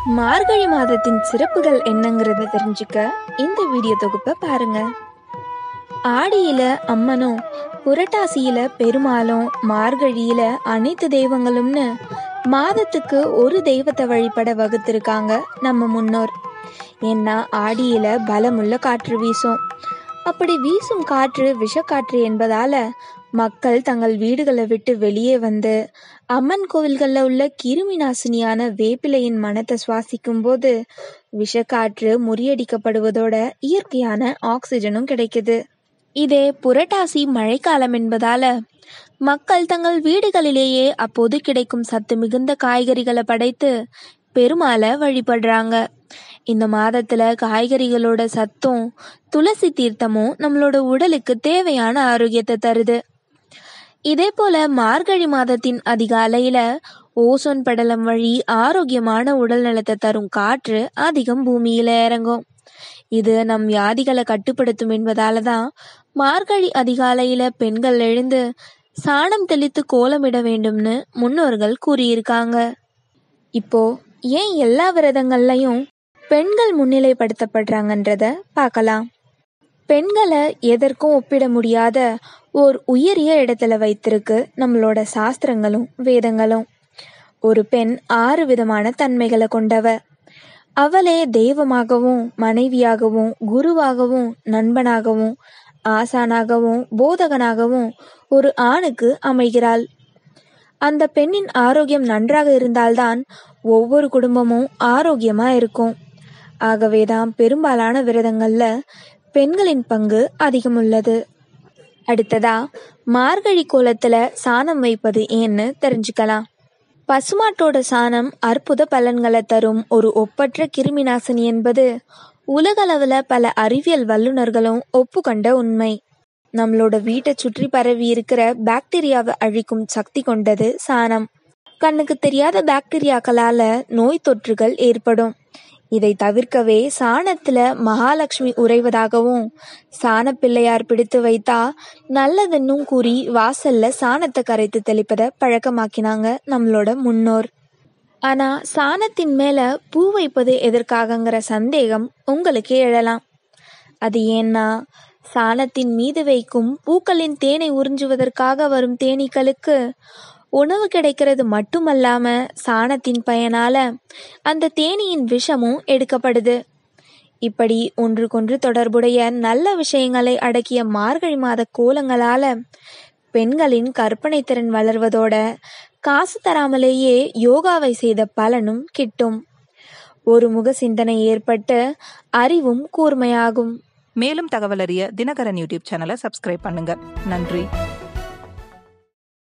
மார்கழி மாதத்தின் சிறப்புகள் என்னங்கிறத தெரிஞ்சுக்க இந்த வீடியோ தொகுப்பை பாருங்க ஆடியில அம்மனும் புரட்டாசியில பெருமாளும் மார்கழியில அனைத்து தெய்வங்களும்னு மாதத்துக்கு ஒரு தெய்வத்தை வழிபட வகுத்திருக்காங்க நம்ம முன்னோர் ஏன்னா ஆடியில பலமுள்ள காற்று வீசும் அப்படி வீசும் காற்று விஷக்காற்று என்பதால மக்கள் தங்கள் வீடுகளை விட்டு வெளியே வந்து அம்மன் கோவில்களில் உள்ள கிருமி நாசினியான வேப்பிலையின் மனத்தை சுவாசிக்கும் போது விஷக்காற்று முறியடிக்கப்படுவதோட இயற்கையான ஆக்சிஜனும் கிடைக்குது இதே புரட்டாசி மழைக்காலம் என்பதால மக்கள் தங்கள் வீடுகளிலேயே அப்போது கிடைக்கும் சத்து மிகுந்த காய்கறிகளை படைத்து பெருமாளை வழிபடுறாங்க இந்த மாதத்துல காய்கறிகளோட சத்தும் துளசி தீர்த்தமும் நம்மளோட உடலுக்கு தேவையான ஆரோக்கியத்தை தருது இதே போல மார்கழி மாதத்தின் அதிகாலையில ஓசோன் படலம் வழி ஆரோக்கியமான உடல் நலத்தை தரும் காற்று அதிகம் பூமியில இறங்கும் இது நம் வியாதிகளை கட்டுப்படுத்தும் என்பதால தான் மார்கழி அதிகாலையில பெண்கள் எழுந்து சாணம் தெளித்து கோலமிட வேண்டும்னு முன்னோர்கள் கூறியிருக்காங்க இப்போ ஏன் எல்லா விரதங்கள்லையும் பெண்கள் முன்னிலைப்படுத்தப்படுறாங்கன்றத பார்க்கலாம் பெண்களை எதற்கும் ஒப்பிட முடியாத ஓர் உயரிய இடத்துல வைத்திருக்கு நம்மளோட சாஸ்திரங்களும் வேதங்களும் ஒரு பெண் ஆறு விதமான தன்மைகளை கொண்டவ அவளே தெய்வமாகவும் மனைவியாகவும் குருவாகவும் நண்பனாகவும் ஆசானாகவும் போதகனாகவும் ஒரு ஆணுக்கு அமைகிறாள் அந்த பெண்ணின் ஆரோக்கியம் நன்றாக இருந்தால்தான் ஒவ்வொரு குடும்பமும் ஆரோக்கியமா இருக்கும் ஆகவேதான் பெரும்பாலான விரதங்கள்ல பெண்களின் பங்கு அதிகம் உள்ளது அடுத்ததா மார்கழி கோலத்துல சாணம் வைப்பது ஏன்னு தெரிஞ்சுக்கலாம் பசுமாட்டோட சாணம் அற்புத பலன்களை தரும் ஒரு ஒப்பற்ற கிருமி நாசினி என்பது உலகளவுல பல அறிவியல் வல்லுநர்களும் ஒப்புக்கொண்ட உண்மை நம்மளோட வீட்டை சுற்றி பரவி இருக்கிற பாக்டீரியாவை அழிக்கும் சக்தி கொண்டது சாணம் கண்ணுக்கு தெரியாத பாக்டீரியாக்களால நோய் தொற்றுகள் ஏற்படும் இதை தவிர்க்கவே சாணத்துல மகாலட்சுமி உறைவதாகவும் சாண பிள்ளையார் பிடித்து வைத்தா நல்லதுன்னும் கூறி வாசல்ல சாணத்தை கரைத்து தெளிப்பதை பழக்கமாக்கினாங்க நம்மளோட முன்னோர் ஆனா சாணத்தின் மேல பூ வைப்பது எதற்காகங்கிற சந்தேகம் உங்களுக்கு எழலாம் அது ஏன்னா சாணத்தின் மீது வைக்கும் பூக்களின் தேனை உறிஞ்சுவதற்காக வரும் தேனீக்களுக்கு உணவு கிடைக்கிறது மட்டுமல்லாம சாணத்தின் பயனால அந்த தேனியின் விஷமும் எடுக்கப்படுது இப்படி ஒன்றுக்கொன்று தொடர்புடைய நல்ல விஷயங்களை அடக்கிய மார்கழி மாத கோலங்களால பெண்களின் கற்பனை திறன் வளர்வதோட காசு தராமலேயே யோகாவை செய்த பலனும் கிட்டும் ஒரு முக சிந்தனை ஏற்பட்டு அறிவும் கூர்மையாகும் மேலும் தகவல் அறிய தினகரன் யூடியூப் சேனலை சப்ஸ்கிரைப் பண்ணுங்க நன்றி